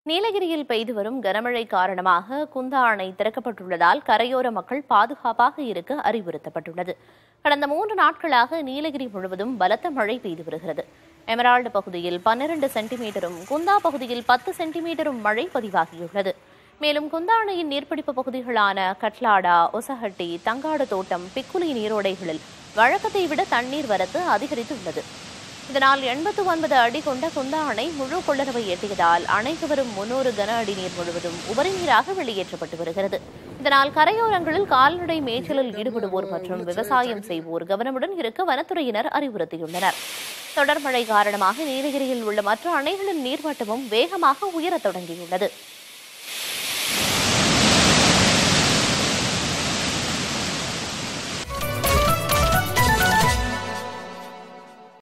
நீலகிரியில் பெய்து வரும் கனமழை காரணமாக குந்தா அணை திறக்கப்பட்டுள்ளதால் கரையோர மக்கள் பாதுகாப்பாக இருக்க அறிவுறுத்தப்பட்டுள்ளது கடந்த மூன்று நாட்களாக நீலகிரி முழுவதும் பலத்த மழை பெய்து வருகிறது எமரால்டு பகுதியில் பன்னிரண்டு சென்டிமீட்டரும் குந்தா பகுதியில் பத்து சென்டிமீட்டரும் மழை பதிவாகியுள்ளது மேலும் குந்தா அணையின் நீர்பிடிப்பு பகுதிகளான கட்லாடா ஒசஹட்டி தங்காடு தோட்டம் பிக்குலி நீரோடைகளில் வழக்கத்தை விட தண்ணீர் வரத்து அதிகரித்துள்ளது இதனால் எண்பத்து ஒன்பது அடி கொண்ட குந்தா அணை முழு கொள்ளளவை எட்டியதால் அணைக்கு வரும் முன்னூறு கன அடி நீர் முழுவதும் உபரி நீராக வெளியேற்றப்பட்டு வருகிறது இதனால் கரையோரங்களில் கால்நடை மேய்ச்சலில் ஈடுபடுவோர் மற்றும் விவசாயம் செய்வோர் கவனமுடன் இருக்க வனத்துறையினர் அறிவுறுத்தியுள்ளனர் தொடர் மழை காரணமாக நீலகிரியில் உள்ள மற்ற அணைகளின் நீர்மட்டமும் வேகமாக உயரத் தொடங்கியுள்ளது